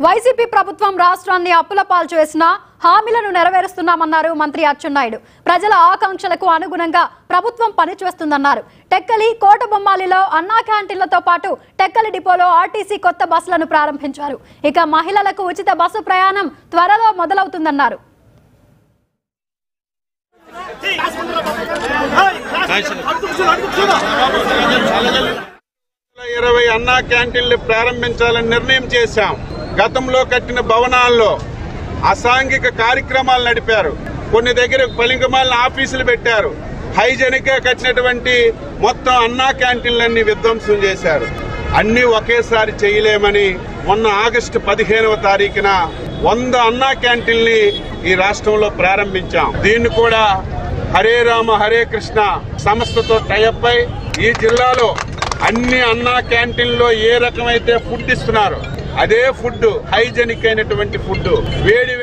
YCP ప్రభుత్వం రాష్ట్రాన్ని అప్పుల పాలు చేసిన హామీలను నెరవేరుస్తున్నామన్నారు మంత్రి అచ్చెన్నాయుడు ప్రజల ఆకాంక్షలకు అనుగుణంగా ప్రభుత్వం పనిచేస్తుందన్నారు టెక్కలి కోటబొమ్మాలిలో అన్నా క్యాంటీన్లతో పాటు టెక్కలి డిపోలో ఆర్టీసీ కొత్త బస్సులను ప్రారంభించారు ఇక మహిళలకు ఉచిత బస్సు ప్రయాణం త్వరలో మొదలవుతుందన్నారు ఇరవై అన్నా క్యాంటీన్లు ప్రారంభించాలని నిర్ణయం చేశాం గతంలో కట్టిన భవనాల్లో అసాంఘిక కార్యక్రమాలు నడిపారు కొన్ని దగ్గర పలింగమాలిన ఆఫీసులు పెట్టారు హైజెనిక్ గా కట్టినటువంటి మొత్తం అన్నా క్యాంటీన్లన్నీ విధ్వంసం చేశారు అన్ని ఒకేసారి చేయలేమని మొన్న ఆగస్టు పదిహేనవ తారీఖున వంద అన్నా క్యాంటీన్ని ఈ రాష్ట్రంలో ప్రారంభించాం దీన్ని కూడా హరే రామ హరే కృష్ణ సంస్థతో టైఅప్ అయి ఈ జిల్లాలో అన్ని అన్నా క్యాంటీన్లో ఏ రకమైతే ఫుడ్ ఇస్తున్నారు అదే ఫుడ్ హైజెనిక్ అయినటువంటి ఫుడ్ వేడి